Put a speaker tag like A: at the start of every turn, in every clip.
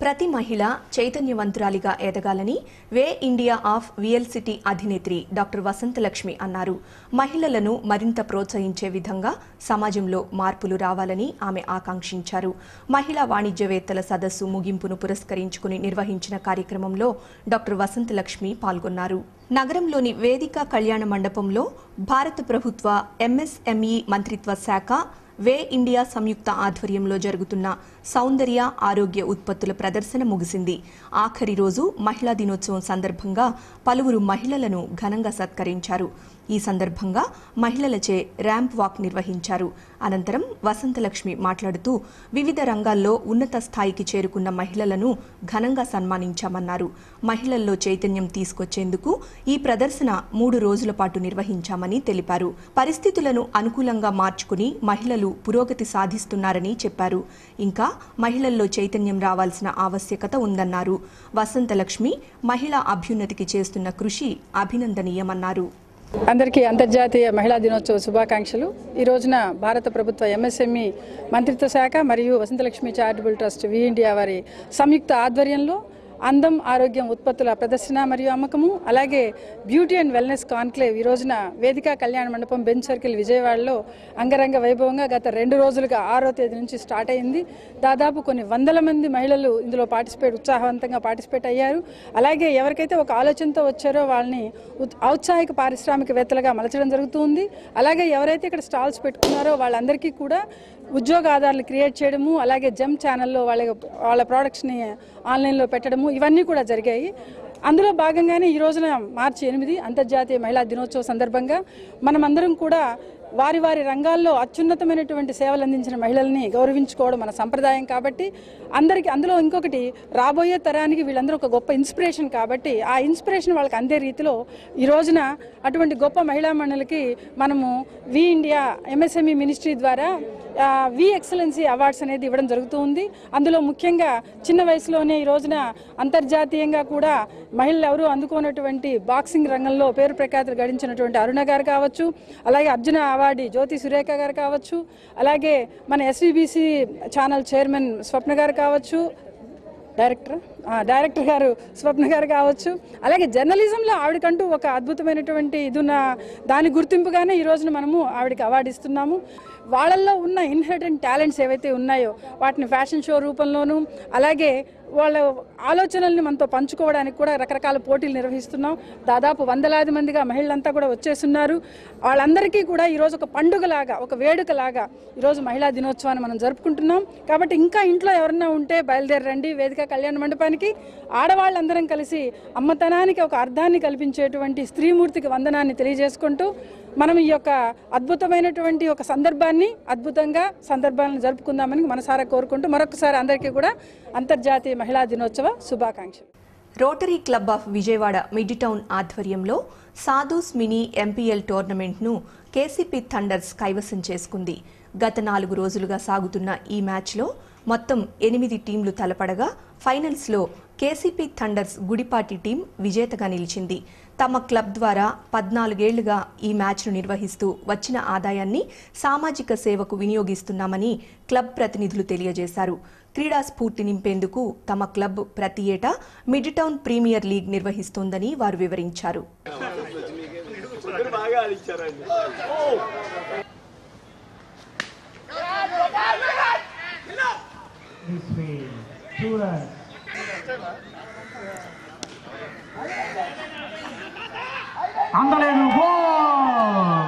A: ప్రతి మహిళ చైతన్యవంతురాలిగా ఎదగాలని వే ఇండియా ఆఫ్ విఎల్సిటీ అధినేత్రి డాక్టర్ వసంతలక్ష్మి అన్నారు మహిళలను మరింత ప్రోత్సహించే విధంగా సమాజంలో మార్పులు రావాలని ఆమె ఆకాంక్షించారు మహిళా వాణిజ్యవేత్తల సదస్సు ముగింపును పురస్కరించుకుని నిర్వహించిన కార్యక్రమంలో డాక్టర్ వసంతలక్ష్మి పాల్గొన్నారు నగరంలోని వేదిక కళ్యాణ మండపంలో భారత ప్రభుత్వ ఎంఎస్ఎంఈ మంత్రిత్వ శాఖ వే ఇండియా సంయుక్త ఆధ్వర్యంలో జరుగుతున్న సౌందర్య ఆరోగ్య ఉత్పత్తుల ప్రదర్శన ముగిసింది ఆఖరి రోజు మహిళా దినోత్సవం సందర్భంగా పలువురు మహిళలను ఘనంగా సత్కరించారు ఈ సందర్భంగా మహిళలచే ర్యాంప్ వాక్ నిర్వహించారు అనంతరం వసంతలక్ష్మి మాట్లాడుతూ వివిధ రంగాల్లో ఉన్నత స్థాయికి చేరుకున్న మహిళలను ఘనంగా సన్మానించామన్నారు మహిళల్లో చైతన్యం తీసుకొచ్చేందుకు ఈ ప్రదర్శన మూడు రోజుల పాటు నిర్వహించామని తెలిపారు పరిస్థితులను అనుకూలంగా మార్చుకుని మహిళలు పురోగతి సాధిస్తున్నారని చెప్పారు ఇంకా మహిళల్లో చైతన్యం రావాల్సిన ఆవశ్యకత ఉందన్నారు వసంతలక్ష్మి మహిళా అభ్యున్నతికి చేస్తున్న కృషి అభినందనీయమన్నారు
B: అందరికీ అంతర్జాతీయ మహిళా దినోత్సవ శుభాకాంక్షలు ఈ రోజున భారత ప్రభుత్వ ఎంఎస్ఎంఈ మంత్రిత్వ శాఖ మరియు Vasanthalakshmi charitable trust we India వారి సంయుక్త ఆధ్వర్యంలో అందం ఆరోగ్యం ఉత్పత్తుల ప్రదర్శన మరియు అమ్మకము అలాగే బ్యూటీ అండ్ వెల్నెస్ కాన్క్లేవ్ ఈ రోజున వేదిక కళ్యాణ మండపం బెంచ్ సర్కిల్ విజయవాడలో అంగరంగ వైభవంగా గత రెండు రోజులుగా ఆరో తేదీ నుంచి స్టార్ట్ అయింది దాదాపు కొన్ని వందల మంది మహిళలు ఇందులో పార్టిసిపేట్ ఉత్సాహవంతంగా పార్టిసిపేట్ అయ్యారు అలాగే ఎవరికైతే ఒక ఆలోచనతో వచ్చారో వాళ్ళని ఉత్- ఔత్సాహిక పారిశ్రామికవేత్తలుగా మలచడం జరుగుతుంది అలాగే ఎవరైతే ఇక్కడ స్టాల్స్ పెట్టుకున్నారో వాళ్ళందరికీ కూడా ఉద్యోగ ఆధారాలు క్రియేట్ చేయడము అలాగే జమ్ ఛానల్లో వాళ్ళ వాళ్ళ ప్రోడక్ట్స్ని ఆన్లైన్లో పెట్టడము ఇవన్నీ కూడా జరిగాయి అందులో భాగంగానే ఈ రోజున మార్చి ఎనిమిది అంతర్జాతీయ మహిళా దినోత్సవ సందర్భంగా మనమందరం కూడా వారి వారి రంగాల్లో అత్యున్నతమైనటువంటి సేవలు అందించిన మహిళల్ని గౌరవించుకోవడం మన సంప్రదాయం కాబట్టి అందరికీ అందులో ఇంకొకటి రాబోయే తరానికి వీళ్ళందరూ ఒక గొప్ప ఇన్స్పిరేషన్ కాబట్టి ఆ ఇన్స్పిరేషన్ వాళ్ళకి అందే రీతిలో ఈ రోజున అటువంటి గొప్ప మహిళా మండలికి మనము వి ఇండియా ఎంఎస్ఎంఈ మినిస్ట్రీ ద్వారా ఆ, వి ఎక్సలెన్సీ అవార్డ్స్ అనేది ఇవ్వడం జరుగుతుంది అందులో ముఖ్యంగా చిన్న వయసులోనే ఈ రోజున అంతర్జాతీయంగా కూడా మహిళలు ఎవరు అందుకున్నటువంటి బాక్సింగ్ రంగంలో పేరు ప్రఖ్యాతులు గడించినటువంటి అరుణ గారు కావచ్చు అలాగే అర్జున అవార్డు జ్యోతి సురేఖ గారు కావచ్చు అలాగే మన ఎస్విబిసి ఛానల్ చైర్మన్ స్వప్న గారు కావచ్చు డైరెక్టర్ ఆ, డైరెక్టర్ గారు స్వప్న గారు కావచ్చు అలాగే జర్నలిజంలో ఆవిడకంటూ ఒక అద్భుతమైనటువంటి ఇది ఉన్న దాని గుర్తింపుగానే ఈ రోజున మనము ఆవిడకి అవార్డు ఇస్తున్నాము వాళ్ళల్లో ఉన్న ఇన్హెరిటెంట్ టాలెంట్స్ ఏవైతే ఉన్నాయో వాటిని ఫ్యాషన్ షో రూపంలోనూ అలాగే వాళ్ళ ఆలోచనల్ని మనతో పంచుకోవడానికి కూడా రకరకాల పోటీలు నిర్వహిస్తున్నాం దాదాపు వందలాది మందిగా మహిళలంతా కూడా వచ్చేస్తున్నారు వాళ్ళందరికీ కూడా ఈరోజు ఒక పండుగలాగా ఒక వేడుకలాగా ఈరోజు మహిళా దినోత్సవాన్ని మనం జరుపుకుంటున్నాం కాబట్టి ఇంకా ఇంట్లో ఎవరన్నా ఉంటే బయలుదేరండి వేదిక కళ్యాణ మండపానికి ఆడవాళ్ళందరం కలిసి అమ్మతనానికి ఒక అర్థాన్ని కల్పించేటువంటి స్త్రీమూర్తికి వందనాన్ని తెలియజేసుకుంటూ మనం ఈ యొక్క అద్భుతమైనటువంటి ఒక సందర్భాన్ని అద్భుతంగా సందర్భాలను జరుపుకుందామని మనసారా కోరుకుంటూ మరొకసారి అందరికీ కూడా అంతర్జాతీయ మహిళా దినోత్సవ శుభాకాంక్షలు
A: Rotary club of Vijayawada mid town ఆధ్వర్యంలో సాధుస్ మినీ ఎంపీఎల్ టోర్నమెంట్ను కేసీపీ థండర్స్ కైవసం చేసుకుంది గత నాలుగు రోజులుగా సాగుతున్న ఈ మ్యాచ్లో మొత్తం ఎనిమిది టీంలు తలపడగా ఫైనల్స్లో కేసీపీ థండర్స్ గుడిపాటి టీం విజేతగా నిలిచింది తమ క్లబ్ ద్వారా పద్నాలుగేళ్లుగా ఈ మ్యాచ్ను నిర్వహిస్తూ వచ్చిన ఆదాయాన్ని సామాజిక సేవకు వినియోగిస్తున్నామని క్లబ్ ప్రతినిధులు తెలియజేశారు క్రీడా స్ఫూర్తి నింపేందుకు తమ క్లబ్ ప్రతి ఏటా మిడ్ టౌన్ ప్రీమియర్ లీగ్ నిర్వహిస్తోందని వారు వివరించారు
C: this way. Two runs. అందలేదు గోల్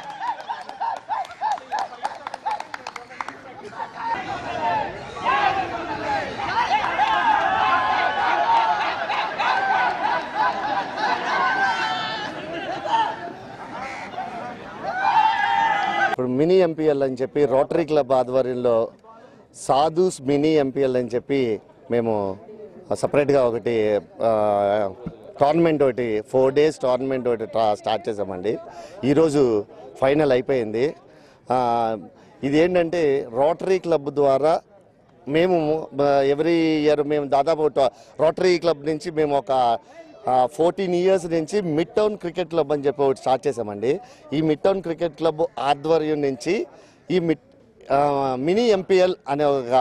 D: ఇప్పుడు మినీ ఎంపీఎల్ అని చెప్పి రోటరీ క్లబ్ ఆధ్వర్యంలో సాధుస్ మినీ ఎంపీఎల్ అని చెప్పి మేము సపరేట్గా ఒకటి ఆ, టోర్నమెంట్ ఒకటి ఫోర్ డేస్ టోర్నమెంట్ ఒకటి ట్రా- స్టార్ట్ చేసామండి ఈరోజు ఫైనల్ అయిపోయింది ఆ, ఇది ఏంటంటే రోటరీ క్లబ్ ద్వారా మేము ఎవ్రీ ఇయర్ మేము దాదాపు ట- రోటరీ క్లబ్ నుంచి మేము ఒక ఫోర్టీన్ ఇయర్స్ నుంచి మిడ్ టౌన్ క్రికెట్ క్లబ్ అని చెప్పి ఒకటి స్టార్ట్ చేసామండి ఈ మిడ్ టౌన్ క్రికెట్ క్లబ్ ఆధ్వర్యం నుంచి ఈ మిడ్ ఆ, మినీ ఎంపీఎల్ అనే ఒక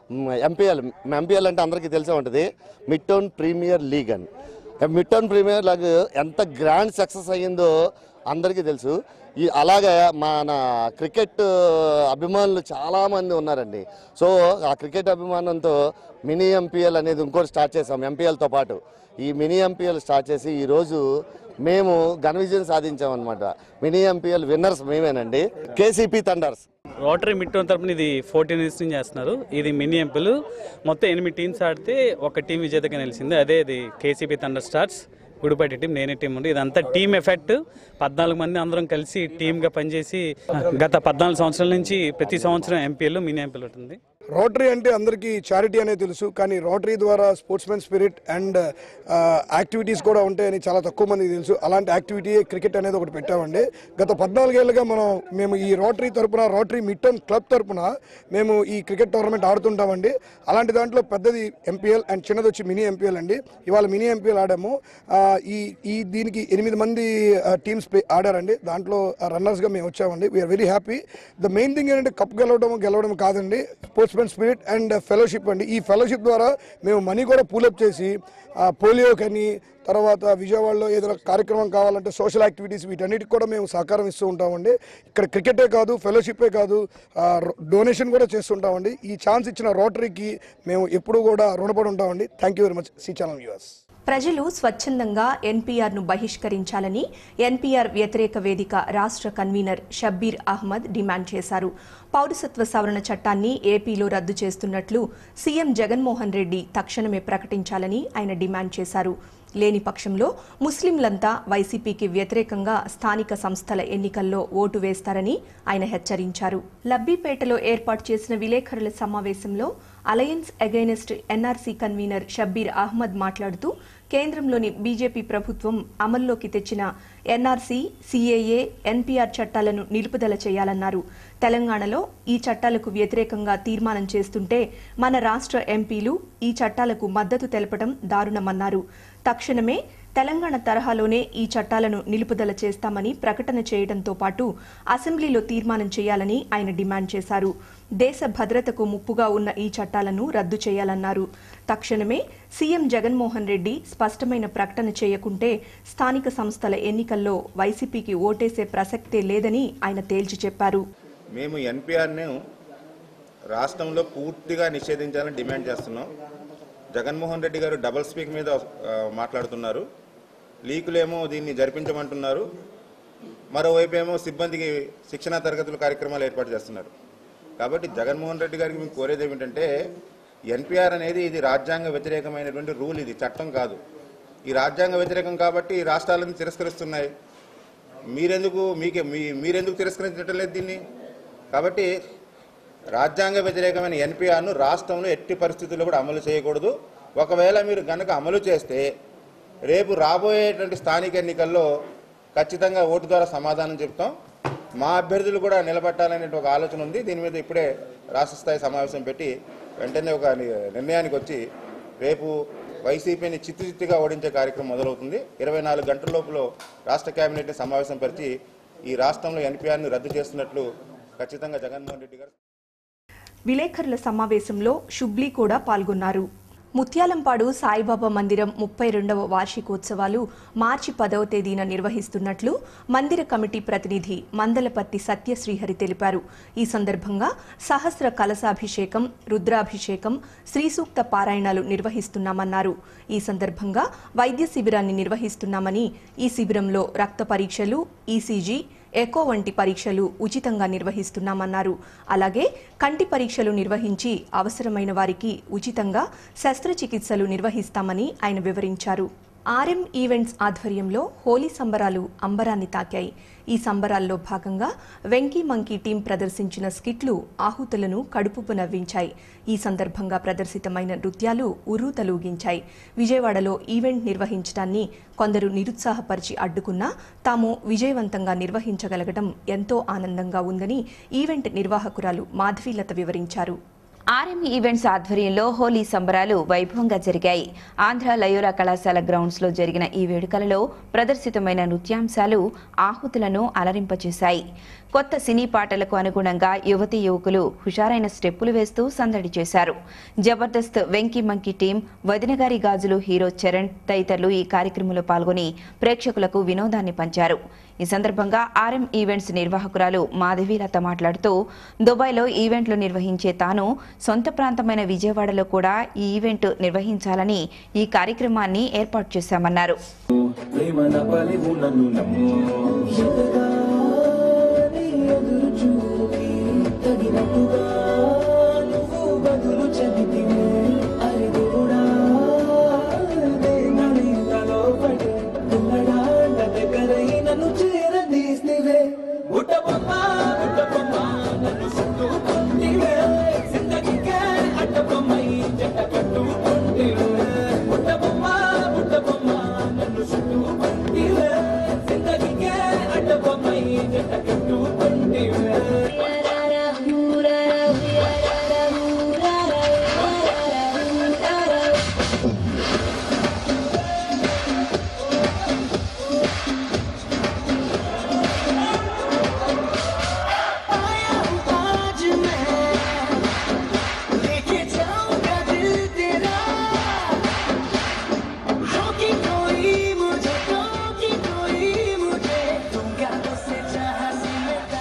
D: ఎంపీఎల్ ఎంపీఎల్ అంటే అందరికీ తెలిసే ఉంటుంది మిడ్ టౌన్ ప్రీమియర్ లీగ్ అని మిడ్ టౌన్ ప్రీమియర్ లీగ్ ఎంత గ్రాండ్ సక్సెస్ అయ్యిందో అందరికీ తెలుసు ఈ అలాగే మన క్రికెట్ అభిమానులు చాలామంది ఉన్నారండి సో ఆ క్రికెట్ అభిమానంతో మినీ ఎంపీఎల్ అనేది ఇంకోటి స్టార్ట్ చేసాం ఎంపీఎల్తో పాటు ఈ మినీ ఎంపీఎల్ స్టార్ట్ చేసి ఈరోజు మేము ఘన విజయం సాధించామన్నమాట మినీ ఎంపీఎల్ విన్నర్స్ మేమేనండి KCP thunders
E: Rotary mid town తరపున ఇది ఫోర్టీన్ ఇయర్స్ నుంచి చేస్తున్నారు ఇది మినీ ఎంపుల్ మొత్తం ఎనిమిది టీమ్స్ ఆడితే ఒక టీం విజేతగా నిలిచింది అదే ఇది KCP thunder stars Gudipatti team నేనే టీం ఉంది ఇదంతా టీం ఎఫెక్ట్ పద్నాలుగు మంది అందరం కలిసి టీమ్గా పనిచేసి గత పద్నాలుగు సంవత్సరాల నుంచి ప్రతి సంవత్సరం ఎంపీఎల్ మినీ ఎంపీఎల్ ఉంటుంది
F: రోటరీ అంటే అందరికీ చారిటీ అనేది తెలుసు కానీ రోటరీ ద్వారా స్పోర్ట్స్మెన్ స్పిరిట్ అండ్ యాక్టివిటీస్ కూడా ఉంటాయని చాలా తక్కువ మందికి తెలుసు అలాంటి యాక్టివిటీ క్రికెట్ అనేది ఒకటి పెట్టామండి గత పద్నాలుగేళ్లుగా మనం మేము ఈ రోటరీ తరపున రోటరీ మిడ్ టర్మ్ క్లబ్ తరపున మేము ఈ క్రికెట్ టోర్నమెంట్ ఆడుతుంటామండి అలాంటి దాంట్లో పెద్దది ఎంపీఎల్ అండ్ చిన్నది వచ్చి మినీ ఎంపీఎల్ అండి ఇవాళ మినీ ఎంపీఎల్ ఆడాము ఆ, ఈ ఈ దీనికి ఎనిమిది మంది టీమ్స్ ఆడారండి దాంట్లో రన్నర్స్గా మేము వచ్చామండి we're very happy the main thing ఏంటంటే కప్ గెలవడం గెలవడం కాదండి స్పోర్ట్స్మెన్ స్పిరిట్ అండ్ ఫెలోషిప్ అండి ఈ ఫెలోషిప్ ద్వారా మేము మనీ కూడా పూలప్ చేసి పోలియో కానీ తర్వాత విజయవాడలో ఏదైనా కార్యక్రమం కావాలంటే సోషల్ యాక్టివిటీస్ వీటన్నిటికి కూడా మేము సహకారం ఇస్తూ ఉంటామండి ఇక్కడ క్రికెటే కాదు ఫెలోషిప్పే కాదు డొనేషన్ కూడా చేస్తుంటామండి ఈ ఛాన్స్ ఇచ్చిన రోటరీకి మేము ఎప్పుడూ కూడా రుణపడి ఉంటామండి thank you very much C channel US
A: ప్రజలు స్వచ్ఛందంగా ఎన్పీఆర్ను బహిష్కరించాలని ఎన్పీఆర్ వ్యతిరేక వేదిక రాష్ట్ర కన్వీనర్ షబ్బీర్ అహ్మద్ డిమాండ్ చేశారు పౌరసత్వ సవరణ చట్టాన్ని ఏపీలో రద్దు చేస్తున్నట్లు సీఎం జగన్మోహన్ రెడ్డి తక్షణమే ప్రకటించాలని ఆయన డిమాండ్ చేశారు లేని పక్షంలో ముస్లింలంతా వైసీపీకి వ్యతిరేకంగా స్థానిక సంస్థల ఎన్నికల్లో ఓటు వేస్తారని ఆయన హెచ్చరించారు లబ్బీపేటలో ఏర్పాటు చేసిన విలేకరుల సమావేశంలో alliance against NRC convener Shabbir Ahmed మాట్లాడుతూ కేంద్రంలోని బీజేపీ ప్రభుత్వం అమల్లోకి తెచ్చిన ఎన్ఆర్సీ సీఏఏ ఎన్పీఆర్ చట్టాలను నిలుపుదల చేయాలన్నారు తెలంగాణలో ఈ చట్టాలకు వ్యతిరేకంగా తీర్మానం చేస్తుంటే మన రాష్ట్ర ఎంపీలు ఈ చట్టాలకు మద్దతు తెలపడం దారుణమన్నారు తక్షణమే తెలంగాణ తరహాలోనే ఈ చట్టాలను నిలుపుదల చేస్తామని ప్రకటన చేయడంతో పాటు అసెంబ్లీలో తీర్మానం చేయాలని ఆయన డిమాండ్ చేశారు దేశ భద్రతకు ముప్పుగా ఉన్న ఈ చట్టాలను రద్దు చేయాలన్నారు తక్షణమే సీఎం జగన్మోహన్ రెడ్డి స్పష్టమైన ప్రకటన చేయకుంటే స్థానిక సంస్థల ఎన్నికల్లో వైసీపీకి ఓటేసే ప్రసక్తే లేదని ఆయన తేల్చి చెప్పారు
G: మేము ఎన్పిఆర్ను రాష్ట్రంలో పూర్తిగా నిషేధించాలని డిమాండ్ చేస్తున్నాం జగన్మోహన్ రెడ్డి గారు డబల్ స్పీక్ మీద ఆ, మాట్లాడుతున్నారు లీకులేమో దీన్ని జరిపించమంటున్నారు మరోవైపు ఏమో సిబ్బందికి శిక్షణా తరగతుల కార్యక్రమాలు ఏర్పాటు చేస్తున్నారు కాబట్టి జగన్మోహన్ రెడ్డి గారికి మేము కోరేది ఏమిటంటే ఎన్పిఆర్ అనేది ఇది రాజ్యాంగ వ్యతిరేకమైనటువంటి రూల్ ఇది చట్టం కాదు ఈ రాజ్యాంగ వ్యతిరేకం కాబట్టి ఈ రాష్ట్రాలను తిరస్కరిస్తున్నాయి మీరెందుకు మీకే మీ మీరెందుకు తిరస్కరించడం లేదు దీన్ని కాబట్టి రాజ్యాంగ వ్యతిరేకమైన ఎన్పిఆర్ను రాష్ట్రంలో ఎట్టి పరిస్థితుల్లో కూడా అమలు చేయకూడదు ఒకవేళ మీరు గనక అమలు చేస్తే రేపు రాబోయేటువంటి స్థానిక ఎన్నికల్లో ఖచ్చితంగా ఓటు ద్వారా సమాధానం చెప్తాం మా అభ్యర్థులు కూడా నిలబెట్టాలనే ఒక ఆలోచన ఉంది దీని మీద ఇప్పుడే రాష్ట్ర స్థాయి సమావేశం పెట్టి వెంటనే ఒక ని- నిర్ణయానికి వచ్చి రేపు వైసీపీని చిత్తు చిత్తుగా ఓడించే కార్యక్రమం మొదలవుతుంది ఇరవై నాలుగు గంటల లోపల రాష్ట్ర కేబినెట్ని సమావేశం పరిచి ఈ రాష్ట్రంలో ఎన్పిఆర్ను రద్దు చేస్తున్నట్లు ఖచ్చితంగా జగన్మోహన్ రెడ్డి గారు
A: విలేకరుల సమావేశంలో షుబ్లీ కూడా పాల్గొన్నారు ముత్యాలంపాడు సాయిబాబా మందిరం ముప్పై రెండవ వార్షికోత్సవాలు మార్చి పదవ తేదీన నిర్వహిస్తున్నట్లు మందిర కమిటీ ప్రతినిధి మందలపర్తి సత్యశ్రీహరి తెలిపారు ఈ సందర్భంగా సహస్ర కలశాభిషేకం రుద్రాభిషేకం శ్రీసూక్త పారాయణాలు నిర్వహిస్తున్నామన్నారు ఈ సందర్భంగా వైద్య శిబిరాన్ని నిర్వహిస్తున్నామని ఈ శిబిరంలో రక్త పరీక్షలు ఈసీజీ ఎకో వంటి పరీక్షలు ఉచితంగా నిర్వహిస్తున్నామన్నారు అలాగే కంటి పరీక్షలు నిర్వహించి అవసరమైన వారికి ఉచితంగా శస్త్రచికిత్సలు నిర్వహిస్తామని ఆయన వివరించారు ఆర్ఎం ఈవెంట్స్ ఆధ్వర్యంలో హోలీ సంబరాలు అంబరాన్ని తాకాయి ఈ సంబరాల్లో భాగంగా వెంకీ మంకీ టీం ప్రదర్శించిన స్కిట్లు ఆహుతులను కడుపుపు నవ్వించాయి ఈ సందర్భంగా ప్రదర్శితమైన నృత్యాలు ఉర్రూతలూగించాయి విజయవాడలో ఈవెంట్ నిర్వహించడాన్ని కొందరు నిరుత్సాహపరిచి అడ్డుకున్నా తాము విజయవంతంగా నిర్వహించగలగడం ఎంతో ఆనందంగా ఉందని ఈవెంట్ నిర్వాహకురాలు మాధవీలత వివరించారు
H: ఆర్ఎం ఈవెంట్స్ ఆధ్వర్యంలో హోలీ సంబరాలు వైభవంగా జరిగాయి ఆంధ్ర లయోరా కళాశాల గ్రౌండ్స్ లో జరిగిన ఈ వేడుకలలో ప్రదర్శితమైన నృత్యాంశాలు ఆహుతులను అలరింపచేశాయి కొత్త సినీ పాటలకు అనుగుణంగా యువతీ యువకులు హుషారైన స్టెప్పులు వేస్తూ సందడి చేశారు జబర్దస్త్ వెంకీ మంకీ టీం వదినగారి గాజులు హీరో చరణ్ తదితరులు ఈ కార్యక్రమంలో పాల్గొని ప్రేక్షకులకు వినోదాన్ని పంచారు ఈ సందర్భంగా ఆర్ఎం ఈవెంట్స్ నిర్వాహకురాలు మాధవీలత మాట్లాడుతూ దుబాయ్లో ఈవెంట్లు నిర్వహించే తాను సొంత ప్రాంతమైన విజయవాడలో కూడా ఈ ఈవెంట్ నిర్వహించాలని ఈ కార్యక్రమాన్ని ఏర్పాటు చేశామన్నారు
I: ప్రేమన పలివు నన్ను నమ్ము ఎదగానే ఎదురు చూపి తగినట్టుగా నువ్వు బదులు చెబితివే అరే దేవుడా దేమని తలో పడి ఉన్నడా నా దగ్గరై నన్ను చేరదీస్తివే బుట్ట బొమ్మ బుట్ట బొమ్మ నన్ను చుట్టుకుంటివే జిందగీకే అడ్డ బొమ్మై జంట కట్టుకుంటివే బుట్ట బొమ్మ బుట్ట బొమ్మ నన్ను చుట్టుకుంటివే జిందగీకే అడ్డ బొమ్మై జంట కట్టుకుంటివే आज मैं लेके जाऊंगा दिल तेरा रोकी कोई मुझे रोकी कोई मुझे दूंगा तुझसे चाह सिमटा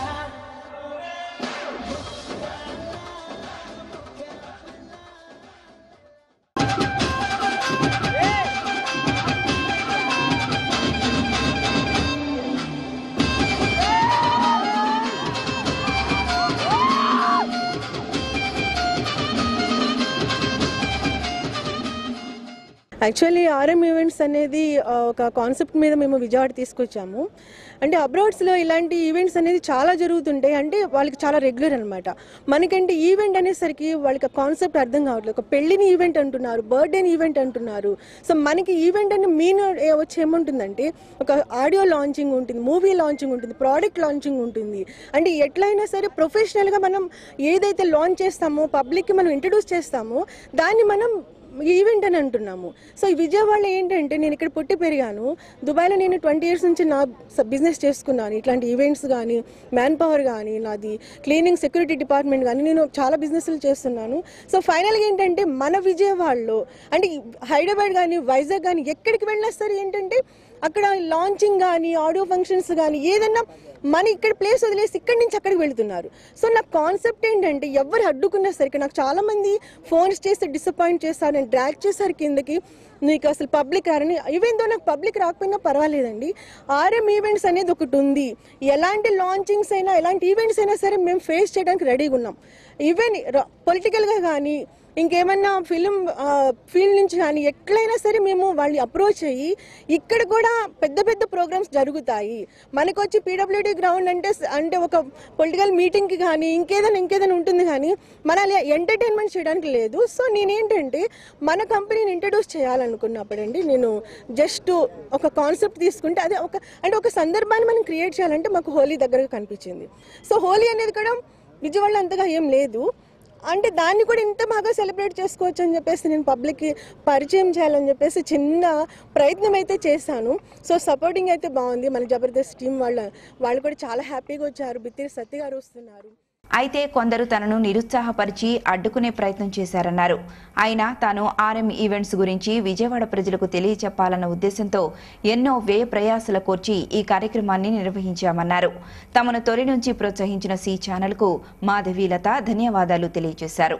J: యాక్చువల్లీ ఆర్ఎం ఈవెంట్స్ అనేది ఆ, ఒక కాన్సెప్ట్ మీద మేము విజయవాడ తీసుకొచ్చాము అంటే అబ్రాడ్స్లో ఇలాంటి ఈవెంట్స్ అనేది చాలా జరుగుతుంటాయి అంటే వాళ్ళకి చాలా రెగ్యులర్ అనమాట మనకంటే ఈవెంట్ అనేసరికి వాళ్ళకి కాన్సెప్ట్ అర్థం కావట్లేదు ఒక పెళ్లిని ఈవెంట్ అంటున్నారు బర్త్డేని ఈవెంట్ అంటున్నారు సో మనకి ఈవెంట్ అని మీన్ వచ్చి ఏముంటుందంటే ఒక ఆడియో లాంచింగ్ ఉంటుంది మూవీ లాంచింగ్ ఉంటుంది ప్రోడక్ట్ లాంచింగ్ ఉంటుంది అంటే ఎట్లయినా సరే ప్రొఫెషనల్గా మనం ఏదైతే లాంచ్ చేస్తామో పబ్లిక్కి మనం ఇంట్రడ్యూస్ చేస్తామో దాన్ని మనం ఈవెంట్ అని అంటున్నాము సో ఈ విజయవాడలో ఏంటంటే నేను ఇక్కడ పుట్టి పెరిగాను దుబాయ్లో నేను ట్వంటీ ఇయర్స్ నుంచి నా బిజినెస్ చేసుకున్నాను ఇట్లాంటి ఈవెంట్స్ కానీ మ్యాన్ పవర్ కానీ నాది క్లీనింగ్ సెక్యూరిటీ డిపార్ట్మెంట్ కానీ నేను చాలా బిజినెస్లు చేస్తున్నాను సో ఫైనల్గా ఏంటంటే మన విజయవాడలో అంటే ఈ హైదరాబాద్ కానీ వైజాగ్ కానీ ఎక్కడికి వెళ్ళినా సరే ఏంటంటే అక్కడ లాంచింగ్ కానీ ఆడియో ఫంక్షన్స్ కానీ ఏదన్నా మన ఇక్కడ ప్లేస్ వదిలేసి ఇక్కడి నుంచి అక్కడికి వెళ్తున్నారు సో నా కాన్సెప్ట్ ఏంటంటే ఎవరు అడ్డుకున్నా సరికి నాకు చాలా మంది ఫోన్స్ చేసి డిసప్పాయింట్ చేస్తారు నేను డ్రాక్ చేశారు కిందకి నీకు అసలు పబ్లిక్ రారని ఈవెన్ దో నాకు పబ్లిక్ రాకపోయినా పర్వాలేదండి ఆర్ఎం ఈవెంట్స్ అనేది ఒకటి ఉంది ఎలాంటి లాంచింగ్స్ అయినా ఎలాంటి ఈవెంట్స్ అయినా సరే మేము ఫేస్ చేయడానికి రెడీగా ఉన్నాం ఈవెన్ పొలిటికల్గా కానీ ఇంకేమన్నా ఫిలిం ఫీల్డ్ నుంచి కానీ ఎట్లయినా సరే మేము వాళ్ళని అప్రోచ్ అయ్యి ఇక్కడ కూడా పెద్ద పెద్ద ప్రోగ్రామ్స్ జరుగుతాయి మనకు వచ్చి పీడబ్ల్యూడీ గ్రౌండ్ అంటే అంటే ఒక పొలిటికల్ మీటింగ్కి కానీ ఇంకేదైనా ఇంకేదైనా ఉంటుంది కానీ మన ఎంటర్టైన్మెంట్ చేయడానికి లేదు సో నేనేంటంటే మన కంపెనీని ఇంట్రడ్యూస్ చేయాలనుకున్నప్పుడండి నేను జస్ట్ ఒక కాన్సెప్ట్ తీసుకుంటే అదే ఒక అంటే ఒక సందర్భాన్ని మనం క్రియేట్ చేయాలంటే మాకు హోలీ దగ్గరగా కనిపించింది సో హోలీ అనేది కూడా విజయవాడలో అంతగా ఏం లేదు అంటే దాన్ని కూడా ఇంత బాగా సెలబ్రేట్ చేసుకోవచ్చు అని చెప్పేసి నేను పబ్లిక్కి పరిచయం చేయాలని చెప్పేసి చిన్న ప్రయత్నం అయితే చేశాను సో సపోర్టింగ్ అయితే బాగుంది మన జబర్దస్త్ టీం వాళ్ళ వాళ్ళు కూడా చాలా హ్యాపీగా వచ్చారు బిత్తిరి సత్య గారు వస్తున్నారు
H: అయితే కొందరు తనను నిరుత్సాహపరిచి అడ్డుకునే ప్రయత్నం చేశారన్నారు అయినా తాను ఆర్ఎం ఈవెంట్స్ గురించి విజయవాడ ప్రజలకు తెలియచెప్పాలన్న ఉద్దేశంతో ఎన్నో వ్యయ ప్రయాసల కోర్చి ఈ కార్యక్రమాన్ని నిర్వహించామన్నారు తమను తొలి నుంచి ప్రోత్సహించిన సి ఛానల్కు మాధవీలత ధన్యవాదాలు తెలియజేశారు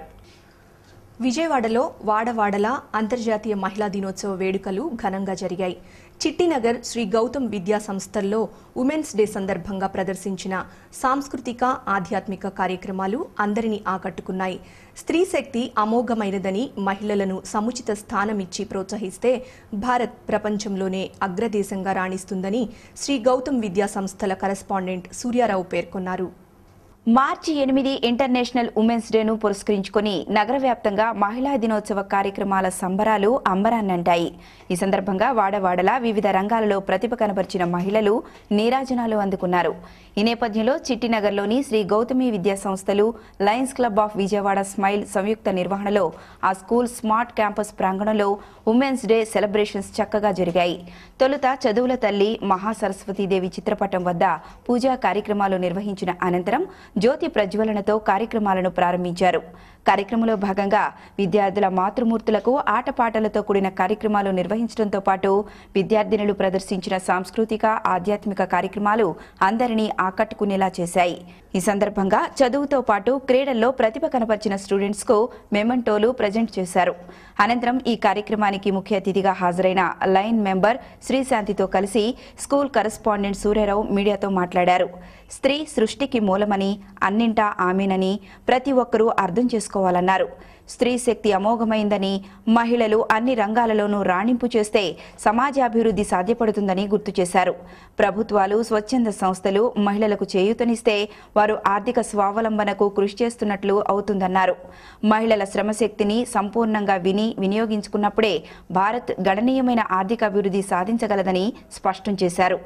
A: విజయవాడలో వాడవాడల అంతర్జాతీయ మహిళా దినోత్సవ వేడుకలు ఘనంగా జరిగాయి చిట్టినగర్ శ్రీ గౌతమ్ విద్యా సంస్థల్లో ఉమెన్స్ డే సందర్భంగా ప్రదర్శించిన సాంస్కృతిక ఆధ్యాత్మిక కార్యక్రమాలు అందరినీ ఆకట్టుకున్నాయి స్త్రీ శక్తి అమోఘమైనదని మహిళలను సముచిత స్థానమిచ్చి ప్రోత్సహిస్తే భారత్ ప్రపంచంలోనే అగ్రదేశంగా రాణిస్తుందని శ్రీ గౌతమ్ విద్యా సంస్థల కరెస్పాండెంట్ సూర్యారావు పేర్కొన్నారు
H: మార్చి ఎనిమిది ఇంటర్నేషనల్ ఉమెన్స్ డేను పురస్కరించుకుని నగర వ్యాప్తంగా మహిళా దినోత్సవ కార్యక్రమాల సంబరాలు అంబరాన్నంటాయి ఈ సందర్భంగా వాడవాడలా వివిధ రంగాలలో ప్రతిభ కనబరిచిన మహిళలు నీరాజనాలు అందుకున్నారు ఈ నేపథ్యంలో చిట్టినగర్లోని శ్రీ గౌతమి విద్యా సంస్థలు Lions club of Vijayawada smile సంయుక్త నిర్వహణలో ఆ స్కూల్ స్మార్ట్ క్యాంపస్ ప్రాంగణంలో ఉమెన్స్ డే సెలబ్రేషన్స్ చక్కగా జరిగాయి తొలుత చదువుల తల్లి మహాసరస్వతీదేవి చిత్రపటం వద్ద పూజా కార్యక్రమాలు నిర్వహించిన అనంతరం జ్యోతి ప్రజ్వలనతో కార్యక్రమాలను ప్రారంభించారు కార్యక్రమంలో భాగంగా విద్యార్థుల మాతృమూర్తులకు ఆటపాటలతో కూడిన కార్యక్రమాలు నిర్వహించడంతో పాటు విద్యార్థినులు ప్రదర్శించిన సాంస్కృతిక ఆధ్యాత్మిక కార్యక్రమాలు అందరినీ ఆకట్టుకునేలా చేశాయి ఈ సందర్భంగా చదువుతో పాటు క్రీడల్లో ప్రతిభ కనపరిచిన స్టూడెంట్స్ కు మెమంటోలు ప్రజెంట్ చేశారు అనంతరం ఈ కార్యక్రమానికి ముఖ్య అతిథిగా హాజరైన లైన్ మెంబర్ శ్రీశాంతితో కలిసి స్కూల్ కరెస్పాండెంట్ సూర్యారావు మీడియాతో మాట్లాడారు స్త్రీ సృష్టికి మూలమని అన్నింటా ఆమెనని ప్రతి ఒక్కరూ అర్థం చేసుకోవాలన్నారు స్త్రీ శక్తి అమోఘమైందని మహిళలు అన్ని రంగాలలోనూ రాణింపు చేస్తే సమాజాభివృద్ధి సాధ్యపడుతుందని గుర్తు చేశారు ప్రభుత్వాలు స్వచ్ఛంద సంస్థలు మహిళలకు చేయూతనిస్తే వారు ఆర్థిక స్వావలంబనకు కృషి చేస్తున్నట్లు అవుతుందన్నారు మహిళల శ్రమశక్తిని సంపూర్ణంగా విని వినియోగించుకున్నప్పుడే భారత్ గణనీయమైన ఆర్థిక అభివృద్ధి సాధించగలదని స్పష్టం చేశారు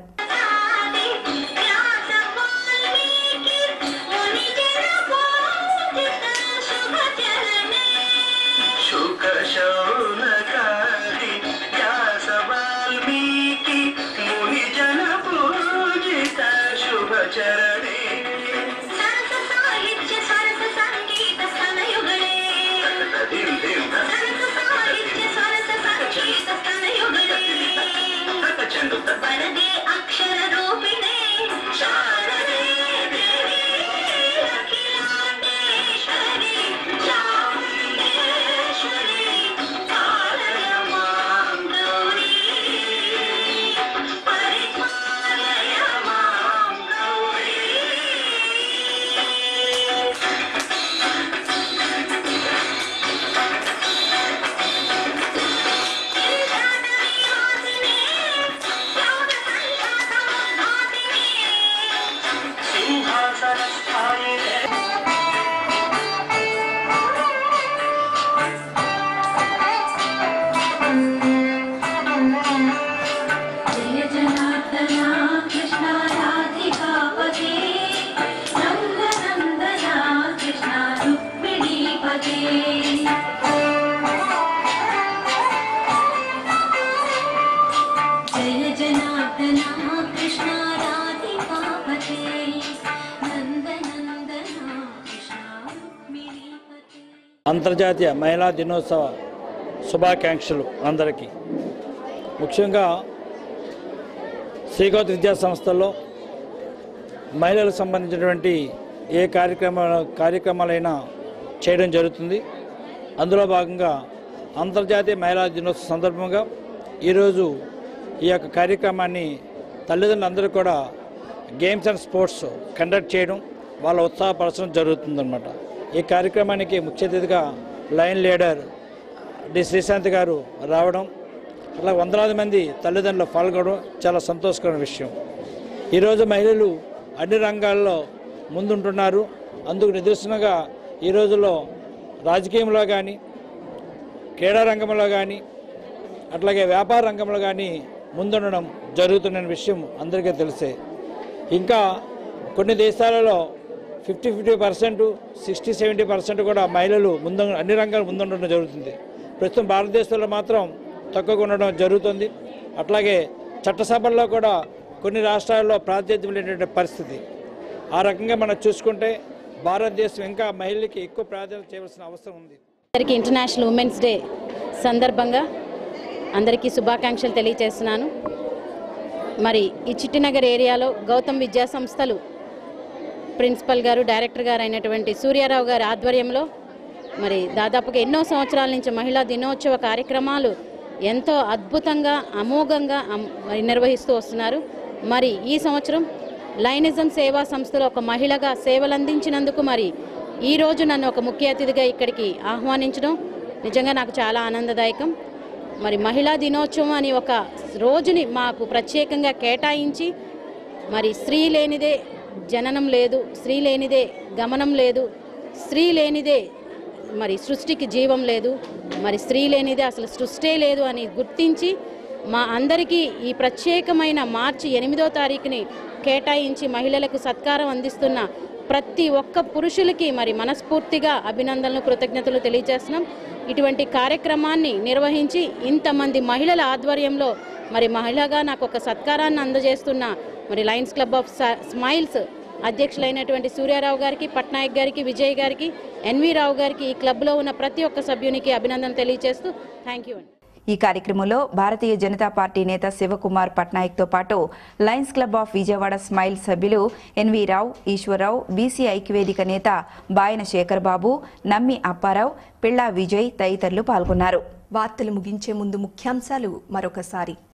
I: शुक शौनकादि व्यास वाल्मीकि मुनि जन पूजित शुभ चरणे सरस साहित्य सरस संगीत स्तनयुगले सरस साहित्य सरस संगीत स्तनयुगले वरदे अक्षर रूपिणे शारदे देवी अखिलाण्डेश्वरी चामुण्डेश्वरी कालय मां गौरी परिपालय मां गौरी जय जनार्दना कृष्णा राधिकापते नन्दनन्दना कृष्णा रुक्मिणीपते जय जनार्दना कृष्णा राधिकापते नन्दनन्दना कृष्णा रुक्मिणीपते
K: అంతర్జాతీయ మహిళా దినోత్సవ శుభాకాంక్షలు అందరికీ ముఖ్యంగా శ్రీగౌత విద్యా సంస్థల్లో మహిళలకు సంబంధించినటువంటి ఏ కార్యక్రమ కార్యక్రమాలైనా చేయడం జరుగుతుంది అందులో భాగంగా అంతర్జాతీయ మహిళా దినోత్సవ సందర్భంగా ఈరోజు ఈ యొక్క కార్యక్రమాన్ని తల్లిదండ్రులందరూ కూడా గేమ్స్ అండ్ స్పోర్ట్స్ కండక్ట్ చేయడం వాళ్ళ ఉత్సాహపరచడం జరుగుతుందన్నమాట ఈ కార్యక్రమానికి ముఖ్య అతిథిగా లైన్ లీడర్ డి శ్రీశాంత్ గారు రావడం అట్లా వందలాది మంది తల్లిదండ్రులు పాల్గొనడం చాలా సంతోషకరమైన విషయం ఈరోజు మహిళలు అన్ని రంగాల్లో ముందుంటున్నారు అందుకు నిదర్శనంగా ఈ రోజుల్లో రాజకీయంలో కానీ క్రీడా రంగంలో కానీ అట్లాగే వ్యాపార రంగంలో కానీ ముందుండడం జరుగుతున్న విషయం అందరికీ తెలిసే ఇంకా కొన్ని దేశాలలో fifty fifty percent sixty seventy percent కూడా మహిళలు ముందు అన్ని రంగాలు ముందుండడం జరుగుతుంది ప్రస్తుతం భారతదేశంలో మాత్రం తక్కువగా ఉండడం జరుగుతుంది అట్లాగే చట్టసభల్లో కూడా కొన్ని రాష్ట్రాల్లో ప్రాతినిధ్యం లేనటువంటి పరిస్థితి ఆ రకంగా మనం చూసుకుంటే భారతదేశం ఇంకా మహిళలకి ఎక్కువ ప్రాధాన్యత చేయవలసిన అవసరం ఉంది
L: అందరికీ ఇంటర్నేషనల్ ఉమెన్స్ డే సందర్భంగా అందరికీ శుభాకాంక్షలు తెలియజేస్తున్నాను మరి ఈ చిట్టినగర్ ఏరియాలో గౌతమ్ విద్యా సంస్థలు ప్రిన్సిపల్ గారు డైరెక్టర్ గారు అయినటువంటి సూర్యారావు గారి ఆధ్వర్యంలో మరి దాదాపుగా ఎన్నో సంవత్సరాల నుంచి మహిళా దినోత్సవ కార్యక్రమాలు ఎంతో అద్భుతంగా అమోఘంగా అమ్- మరి నిర్వహిస్తూ వస్తున్నారు మరి ఈ సంవత్సరం లైనిజం సేవా సంస్థలో ఒక మహిళగా సేవలు అందించినందుకు మరి ఈ రోజు నన్ను ఒక ముఖ్య అతిథిగా ఇక్కడికి ఆహ్వానించడం నిజంగా నాకు చాలా ఆనందదాయకం మరి మహిళా దినోత్సవం అని ఒక రోజుని మాకు ప్రత్యేకంగా కేటాయించి మరి స్త్రీ లేనిదే జననం లేదు స్త్రీ లేనిదే గమనం లేదు స్త్రీ లేనిదే మరి సృష్టికి జీవం లేదు మరి స్త్రీ లేనిదే అసలు సృష్టే లేదు అని గుర్తించి మా అందరికీ ఈ ప్రత్యేకమైన మార్చి ఎనిమిదో తారీఖుని కేటాయించి మహిళలకు సత్కారం అందిస్తున్న ప్రతి ఒక్క పురుషులకి మరి మనస్ఫూర్తిగా అభినందనలు కృతజ్ఞతలు తెలియజేస్తున్నాం ఇటువంటి కార్యక్రమాన్ని నిర్వహించి ఇంతమంది మహిళల ఆధ్వర్యంలో మరి మహిళగా నాకు ఒక సత్కారాన్ని అందజేస్తున్న మరి లయన్స్ క్లబ్ ఆఫ్ స్మైల్స్ అధ్యక్షులైనటువంటి సూర్యారావు గారికి పట్నాయక్ గారికి విజయ్ గారికి ఎన్వి రావు గారికి ఈ క్లబ్లో ఉన్న ప్రతి ఒక్క సభ్యునికి అభినందన తెలియజేస్తూ థ్యాంక్ యూ అండి
H: ఈ కార్యక్రమంలో భారతీయ జనతా పార్టీ నేత శివకుమార్ పట్నాయక్తో పాటు Lions club of Vijayawada smile సభ్యులు ఎన్వి రావు ఈశ్వరరావు బీసీ ఐక్యవేదిక నేత బాయన శేఖర్ బాబు నమ్మి అప్పారావు పిళ్ళా విజయ్ తదితరులు పాల్గొన్నారు
A: వార్తలు ముగించే ముందు ముఖ్యాంశాలు మరొకసారి